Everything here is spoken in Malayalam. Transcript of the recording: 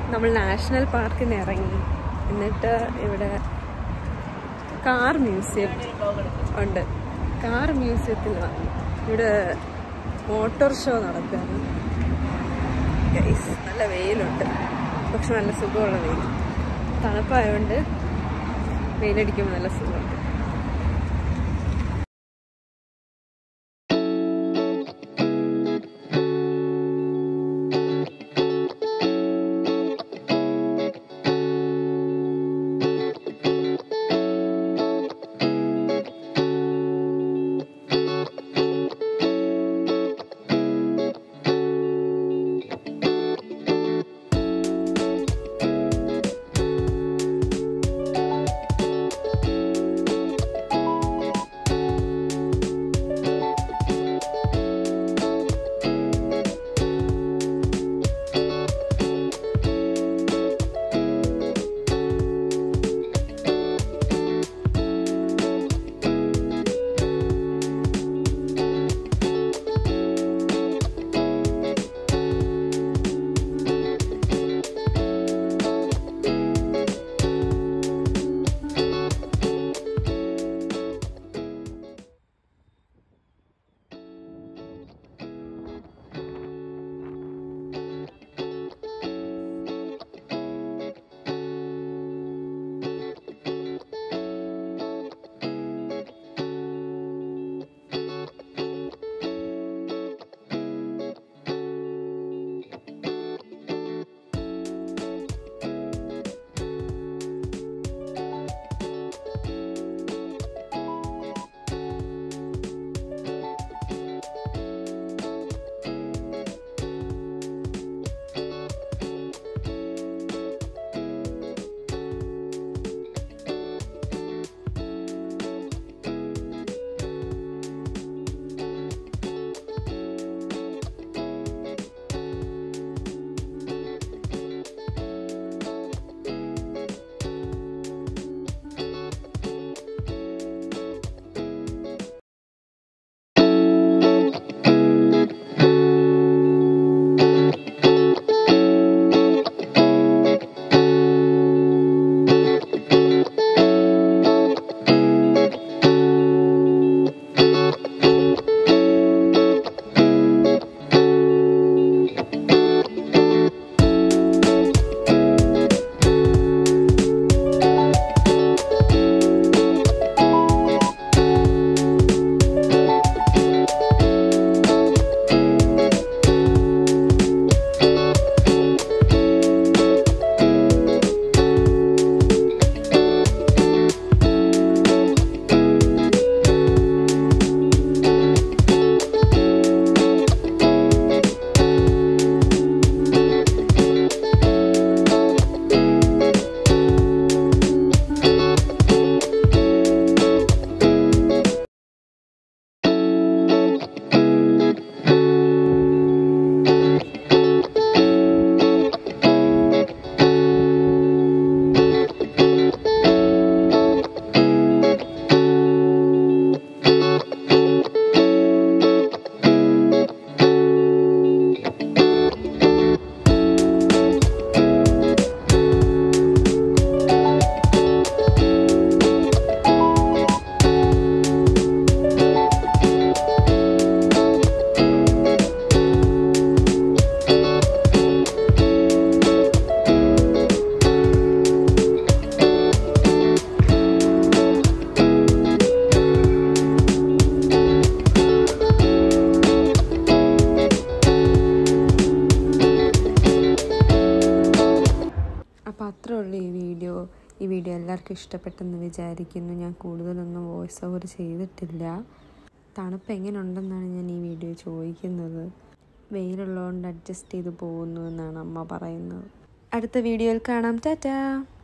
നമ്മൾ നാഷണൽ പാർക്കിൽ നിന്ന് ഇറങ്ങി എന്നിട്ട് ഇവിടെ കാർ മ്യൂസിയം ഉണ്ട് കാർ മ്യൂസിയത്തിൽ വന്നു ഇവിടെ മോട്ടോർ ഷോ നടക്കുകയാണ് ഗൈസ് നല്ല വെയിലുണ്ട് പക്ഷെ നല്ല സുഖമുള്ള വെയിൽ തണുപ്പായതുകൊണ്ട് വെയിലടിക്കുമ്പോൾ നല്ല സുഖമുണ്ട് അപ്പോൾ അത്രേ ഉള്ളൂ ഈ വീഡിയോ ഈ വീഡിയോ എല്ലാവർക്കും ഇഷ്ടപ്പെട്ടെന്ന് വിചാരിക്കുന്നു ഞാൻ കൂടുതലൊന്നും വോയിസ് ഓവർ ചെയ്തിട്ടില്ല തണുപ്പ് എങ്ങനെ ഉണ്ടെന്നാണ് ഞാൻ ഈ വീഡിയോ ചോദിക്കുന്നത് വെയിലുള്ളതുകൊണ്ട് അഡ്ജസ്റ്റ് ചെയ്ത് പോകുന്നു എന്നാണ് അമ്മ പറയുന്നത് അടുത്ത വീഡിയോയിൽ കാണാം ടാറ്റാ